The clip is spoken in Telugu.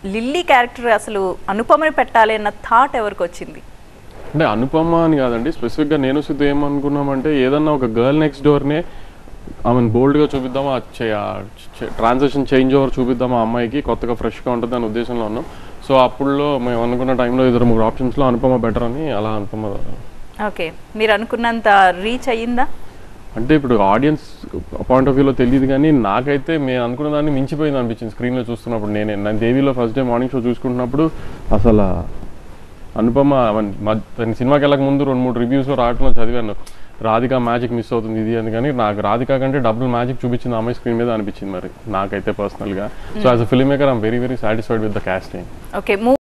లిల్లీ క్యారెక్టర్ అసలు అనుపమని పెట్టాలి అన్న థాట్ ఎవరికి వచ్చింది అంటే అనుపమ అని కాదండి స్పెసిఫిక్గా నేను సిద్ధు ఏమనుకున్నామంటే ఏదన్నా ఒక గర్ల్ నెక్స్ట్ డోర్నే ఆమెను బోల్డ్గా చూపిద్దామా ట్రాన్సాక్షన్ చేంజ్ ఓవర్ చూపిద్దామా ఆ అమ్మాయికి కొత్తగా ఫ్రెష్గా ఉంటుంది అనే ఉద్దేశంలో ఉన్నాం సో అప్పుడులో మేము అనుకున్న టైంలో ఇద్దరు మూడు ఆప్షన్స్లో అనుపమ బెటర్ అని అలా అనుపమ ఓకే మీరు అనుకున్నంత రీచ్ అయ్యిందా అంటే ఇప్పుడు ఆడియన్స్ పాయింట్ ఆఫ్ వ్యూలో తెలియదు కానీ నాకైతే నేను అనుకున్న దాన్ని మించిపోయింది అనిపించింది స్క్రీన్లో చూస్తున్నప్పుడు నేనే నేను దేవిలో ఫస్ట్ డే మార్నింగ్ షో చూసుకుంటున్నప్పుడు అసలు అనుపమ అవన్- మ- తన సినిమాకి వెళ్ళక ముందు రెండు మూడు రివ్యూస్ రావటంలో చదివాను రాధిక మ్యాజిక్ మిస్ అవుతుంది ఇది అని కానీ నాకు రాధిక కంటే డబుల్ మ్యాజిక్ చూపించింది ఆ అమ్మాయి స్క్రీన్ మీద అనిపించింది మరి నాకైతే పర్సనల్గా so as a film maker I'm very very satisfied with the casting okay